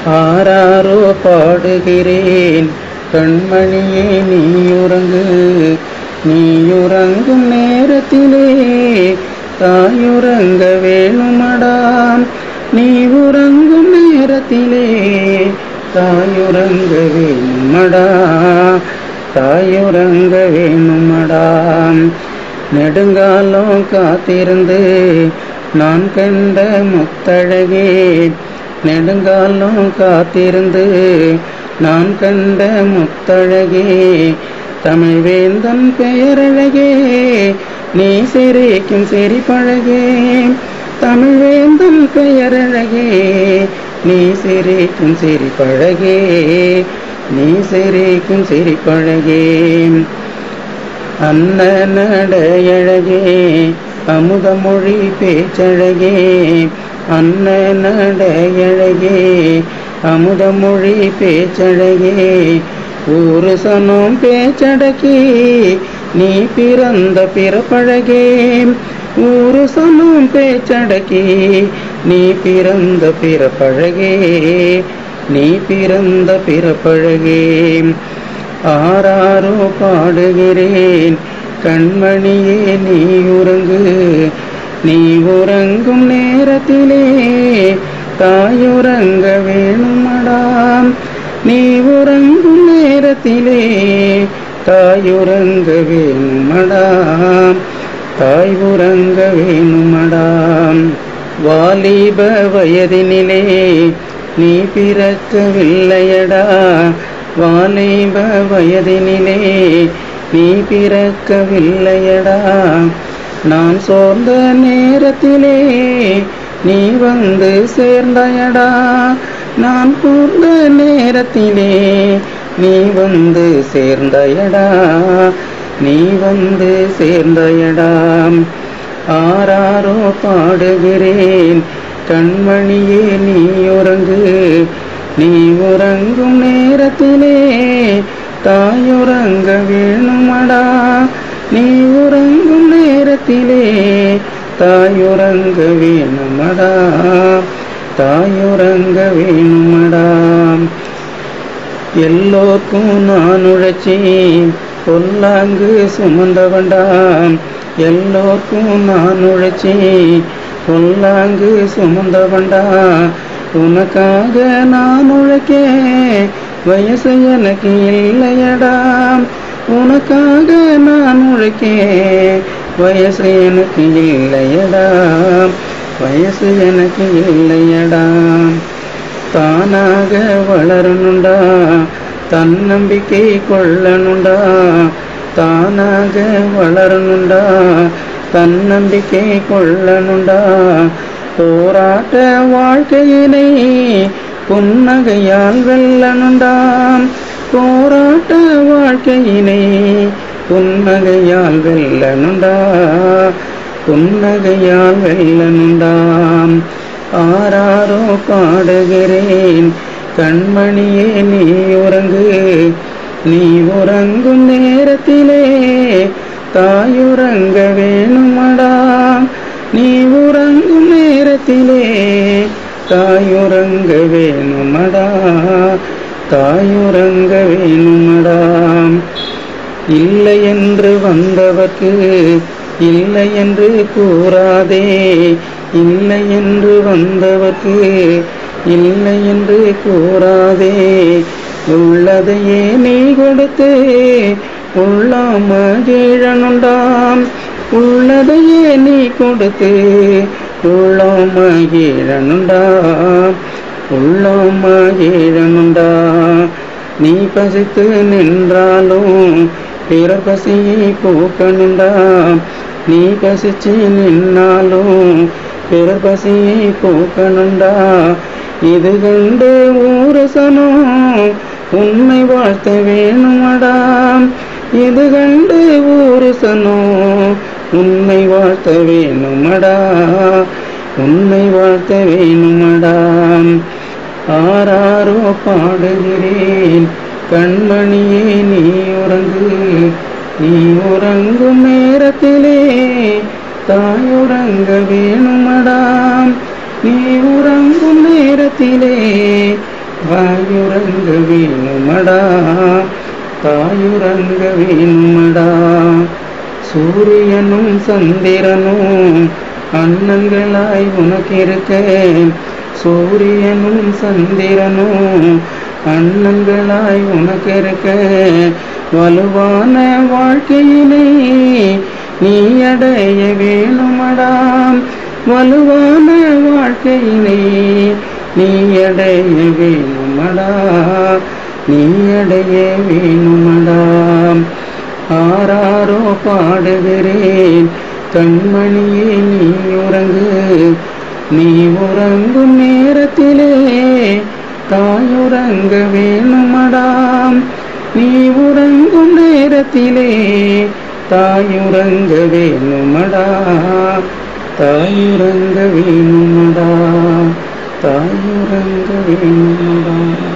ஆராரோ பாடுகிறேன் கண்மணியே நீ உறங்கு நீ உறங்கும் நேரத்திலே தாயுறங்க வேணுமடாம் நீ உறங்கும் நேரத்திலே தாயுறங்க வேணுமடா தாயுறங்க வேணுமடாம் நெடுங்காலம் காத்திருந்து நான் கண்ட முத்தழகே நெடுங்காலம் காத்திருந்து நான் கண்ட முத்தழகே தமிழ் வேந்தன் பெயரழகே நீ சிரிக்கும் சிரிப்பழகே தமிழ் வேந்தன் பெயரழகே நீ சிரிக்கும் சிரிப்பழகே நீ சிரிக்கும் சிரிப்பழகே அன்ன நடையழகே அமுதமொழி பேச்சழகே அன்ன நடையழகே அமுதமொழி பேச்சழகே ஊரு சனம் பேச்சடக்கி நீ பிறந்த பிறப்பழகே ஊரு சனம் பேச்சடக்கி நீ பிறந்த பிறப்பழகே நீ பிறந்த பிறப்பழகே ஆராரோ பாடுகிறேன் கண்மணியே நீ உறங்கு நீ உறங்கும் நேரத்திலே தாயுறங்க வேணுமடாம் நீ உறங்கும் நேரத்திலே தாயுறங்க வேணுமடாம் தாய் உறங்க வேணுமடாம் வாலிப வயதினிலே நீ பிறக்கவில்லையடா வாலிப வயதினிலே நீ பிறக்கவில்லையடா நான் சோர்ந்த நேரத்திலே நீ வந்து சேர்ந்தாயடா நான் கூர்ந்த நேரத்திலே நீ வந்து சேர்ந்தாயடா நீ வந்து சேர்ந்தாயடா ஆராரோ பாடுகிறேன் கண்மணியே நீ உறங்கு நீ உறங்கும் நேரத்திலே தாயுறங்க வேணுமடா நீ உறங்கும் நேரத்திலே தாயுறங்க வேணுமடா தாயுறங்க வேணுமடா எல்லோர்க்கும் நான் உழைச்சி பொல்லாங்கு சுமந்தவண்டாம் எல்லோர்க்கும் நான் உழைச்சி பொல்லாங்கு சுமந்தவண்டா உனக்காக நான் உழைக்க வயசு எனக்கு இல்லையடா உனக்காக நான் உழைக்க வயசு எனக்கு இல்லையடா வயசு எனக்கு இல்லையடா தானாக வளரணுண்டா தன்னம்பிக்கை கொள்ளணுண்டா தானாக வளரணுண்டா தன்னம்பிக்கை கொள்ளணுண்டா போராட்ட வாழ்க்கையினை புன்னகையால் வெல்லணுண்டாம் போராட்ட வாழ்க்கையினை புன்னகையால் வெல்லணுண்டா புன்னகையால் வெல்லணுண்டாம் ஆராரோ பாடுகிறேன் கண்மணியே நீ உறங்கு நீ உறங்கும் நேரத்திலே தாயுறங்க வேணுமடா நீ உறங்கும் நேரத்திலே தாயுறங்க வேணுமடா தாயுறங்க வேணுமடா இல்லை என்று வந்தவர்க்கு இல்லை என்று கூறாதே இல்லை என்று வந்தவர்க்கு இல்லை என்று கூறாதே உள்ளதையே நீ கொடுத்து உள்ளாம கீழனுண்டாம் உள்ளதையே நீ கொடுத்து உள்ளாம கீழனுண்டாம் உள்ளாம கீழனுண்டா நீ பசித்து நின்றாலும் பிறர் பசியை போக்கணுண்டா நீ பசிச்சு நின்னாலும் பிறர் பசியை போக்கணுண்டா இது கண்டு ஊரு சனம் உன்னை வாழ்த்த வேணுமடா இது கண்டு ஊரு சனம் உன்னை வாழ்த்த வேணுமடா உன்னை வாழ்த்த வேணுமடா ஆராரோ பாடுகிறேன் கண்மணியே நீ உறங்கு நீ உறங்கும் நேரத்திலே தாயுறங்க வேணுமடா நீ உறங்கும் நேரத்திலே தாயுறங்க வேணுமடா தாயுறங்க வேணுமடா சூரியனும் சந்திரனும் அண்ணங்களாய் உனக்கிருக்க சூரியனும் சந்திரனும் அண்ணங்களாய் உனக்கிருக்க வலுவான வாழ்க்கையினை நீ அடைய வேணுமடாம் வலுவான வாழ்க்கையினை நீ அடைய வேணுமடா நீ அடைய வேணுமடாம் ஆராரோ பாடுகிறேன் கண்மணியே நீ உறங்கு நீ உறங்கும் நேரத்திலே தாயுறங்க வேணுமடாம் நீ உறங்கும் நேரத்திலே தாயுறங்க வேணுமடா தாயுறங்க வேணுமடா தாயுறங்க வேணுமடா